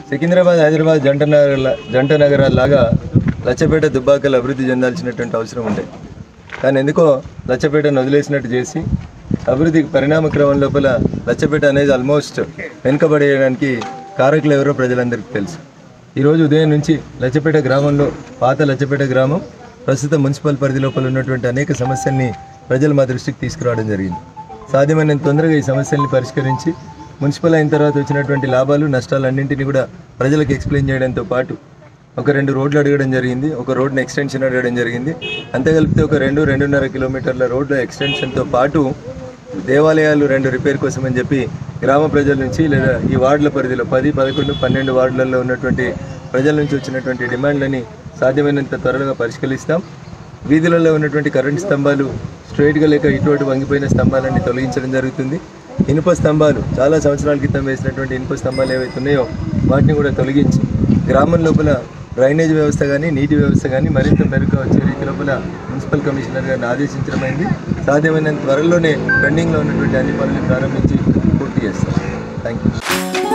సికింద్రాబాద్ హైదరాబాద్ జంట నగర జంట నగరాల్లాగా లచ్చపేట దుబ్బాకలు అభివృద్ధి చెందాల్సినటువంటి అవసరం ఉండే కానీ ఎందుకో లచ్చపేటను వదిలేసినట్టు చేసి అభివృద్ధి పరిణామ క్రమం లోపల లచ్చపేట అనేది ఆల్మోస్ట్ వెనుకబడేయడానికి కారకులు ఎవరో ప్రజలందరికీ తెలుసు ఈరోజు ఉదయం నుంచి లచ్చపేట గ్రామంలో పాత లచ్చపేట గ్రామం ప్రస్తుత మున్సిపల్ పరిధి లోపల ఉన్నటువంటి అనేక సమస్యల్ని ప్రజలు మా దృష్టికి తీసుకురావడం జరిగింది సాధ్యమైనంత తొందరగా ఈ సమస్యల్ని పరిష్కరించి మున్సిపల్ అయిన తర్వాత వచ్చినటువంటి లాభాలు నష్టాలు అన్నింటినీ కూడా ప్రజలకు ఎక్స్ప్లెయిన్ చేయడంతో పాటు ఒక రెండు రోడ్లు అడగడం జరిగింది ఒక రోడ్ని ఎక్స్టెన్షన్ అడగడం జరిగింది అంతే కలిపితే ఒక రెండు రెండున్నర కిలోమీటర్ల రోడ్ల ఎక్స్టెన్షన్తో పాటు దేవాలయాలు రెండు రిపేర్ కోసం అని చెప్పి గ్రామ ప్రజల నుంచి లేదా ఈ వార్డుల పరిధిలో పది పదకొండు పన్నెండు వార్డులలో ఉన్నటువంటి ప్రజల నుంచి వచ్చినటువంటి డిమాండ్లని సాధ్యమైనంత త్వరగా పరిష్కరిస్తాం వీధులలో ఉన్నటువంటి కరెంట్ స్తంభాలు స్ట్రైట్గా లేక ఇటువంటి వంగిపోయిన స్తంభాలన్నీ తొలగించడం జరుగుతుంది ఇనుప స్తంభాలు చాలా సంవత్సరాల క్రితం వేసినటువంటి ఇనుప స్తంభాలు ఏవైతే ఉన్నాయో వాటిని కూడా తొలగించి గ్రామం లోపల డ్రైనేజ్ వ్యవస్థ కానీ నీటి వ్యవస్థ కానీ మరింత మెరుగ్గా వచ్చే రీతి లోపల మున్సిపల్ కమిషనర్ గారిని ఆదేశించడమైంది సాధ్యమైనంత త్వరలోనే పెండింగ్లో ఉన్నటువంటి అన్ని పనులు ప్రారంభించి పూర్తి చేస్తాం థ్యాంక్ యూ